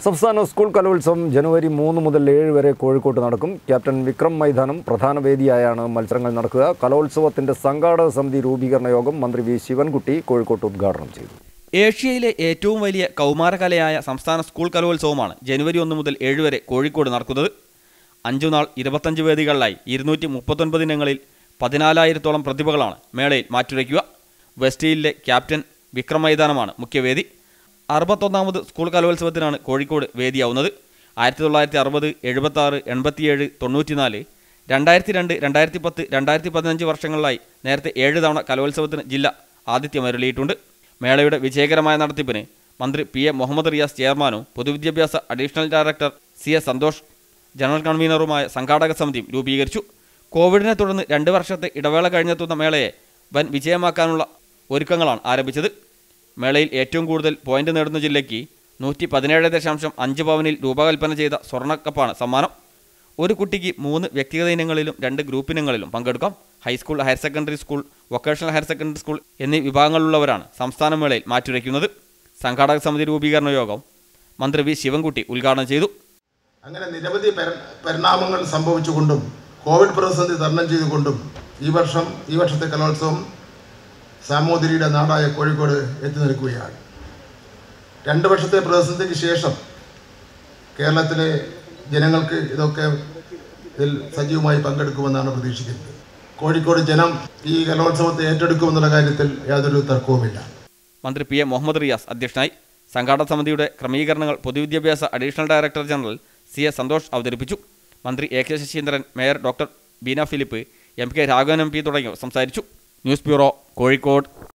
സംസ്ഥാന സ്കൂൾ കലോത്സവം ജനുവരി മൂന്ന് മുതൽ ഏഴ് വരെ കോഴിക്കോട്ട് നടക്കും ക്യാപ്റ്റൻ വിക്രം മൈതാനം പ്രധാന വേദിയായാണ് മത്സരങ്ങൾ നടക്കുക കലോത്സവത്തിന്റെ സംഘാടക സമിതി രൂപീകരണ യോഗം മന്ത്രി വി ശിവൻകുട്ടി കോഴിക്കോട്ട് ഉദ്ഘാടനം ചെയ്തു ഏഷ്യയിലെ ഏറ്റവും വലിയ കൗമാരകലയായ സംസ്ഥാന സ്കൂൾ കലോത്സവമാണ് ജനുവരി ഒന്ന് മുതൽ ഏഴ് വരെ കോഴിക്കോട് നടക്കുന്നത് അഞ്ചു നാൾ ഇരുപത്തഞ്ച് വേദികളിലായി ഇരുന്നൂറ്റി മുപ്പത്തൊൻപത് ഇനങ്ങളിൽ പതിനാലായിരത്തോളം പ്രതിഭകളാണ് മേളയിൽ മാറ്റുരയ്ക്കുക വെസ്റ്റ് ഹില്ലിലെ ക്യാപ്റ്റൻ വിക്രം മൈതാനമാണ് മുഖ്യവേദി അറുപത്തൊന്നാമത് സ്കൂൾ കലോത്സവത്തിനാണ് കോഴിക്കോട് വേദിയാവുന്നത് ആയിരത്തി തൊള്ളായിരത്തി അറുപത് എഴുപത്തി ആറ് എൺപത്തിയേഴ് തൊണ്ണൂറ്റിനാല് രണ്ടായിരത്തി രണ്ട് രണ്ടായിരത്തി പത്ത് രണ്ടായിരത്തി പതിനഞ്ച് വർഷങ്ങളിലായി നേരത്തെ ഏഴ് തവണ കലോത്സവത്തിന് ജില്ല ആതിഥ്യമരുളിയിട്ടുണ്ട് മേളയുടെ വിജയകരമായ നടത്തിപ്പിന് മന്ത്രി പി എ മുഹമ്മദ് റിയാസ് ചെയർമാനും പൊതുവിദ്യാഭ്യാസ additional director C S Santhosh general കൺവീനറുമായ സംഘാടക സമിതിയും രൂപീകരിച്ചു കോവിഡിനെ തുടർന്ന് രണ്ട് വർഷത്തെ ഇടവേള കഴിഞ്ഞെത്തുന്ന മേളയെ വൻ വിജയമാക്കാനുള്ള ഒരുക്കങ്ങളാണ് ആരംഭിച്ചത് മേളയിൽ ഏറ്റവും കൂടുതൽ പോയിന്റ് നേടുന്ന ജില്ലയ്ക്ക് നൂറ്റി പതിനേഴ് ദശാംശം അഞ്ച് പവനിൽ രൂപകൽപ്പന ചെയ്ത സ്വർണ്ണക്കപ്പാണ് സമ്മാനം ഒരു കുട്ടിക്ക് മൂന്ന് വ്യക്തിഗത ഇനങ്ങളിലും രണ്ട് ഗ്രൂപ്പ് ഇനങ്ങളിലും പങ്കെടുക്കാം high school higher secondary school vocational higher secondary school എന്നീ വിഭാഗങ്ങളിലുള്ളവരാണ് സംസ്ഥാന മേളയിൽ മാറ്റുരയ്ക്കുന്നത് സംഘാടക സമിതി രൂപീകരണ യോഗം മന്ത്രി വി ശിവൻകുട്ടി ഉദ്ഘാടനം ചെയ്തു അങ്ങനെ നിരവധി പരി- പരിണാമങ്ങൾ സംഭവിച്ചുകൊണ്ടും കോവിഡ് പ്രതിസന്ധി തരണം ചെയ്തുകൊണ്ടും ഈ വർഷം ഈ വർഷത്തെ കലോത്സവം സാമൂതിരിയുടെ നാടായ കോഴിക്കോട് എത്തി നിൽക്കുകയാണ് രണ്ട് വർഷത്തെ പ്രതിസന്ധിക്ക് ശേഷം കേരളത്തിലെ ജനങ്ങൾക്ക് ഇതൊക്കെ ഇതിൽ സജീവമായി പങ്കെടുക്കുമെന്നാണ് പ്രതീക്ഷിക്കുന്നത് കോഴിക്കോട് ജനം ഈ കലോത്സവത്തെ ഏറ്റെടുക്കുമെന്നുള്ള കാര്യത്തിൽ യാതൊരു തർക്കവുമില്ല മന്ത്രി പി എ മുഹമ്മദ് റിയാസ് അധ്യക്ഷനായി സംഘാടക സമിതിയുടെ ക്രമീകരണങ്ങൾ പൊതുവിദ്യാഭ്യാസ additional director general C A Santhosh അവതരിപ്പിച്ചു മന്ത്രി A K Saseendran mayor doctor Beena Philip M K Raghavan M P തുടങ്ങിയവർ സംസാരിച്ചു ന്യൂസ് ബ്യൂറോ കോഴിക്കോട്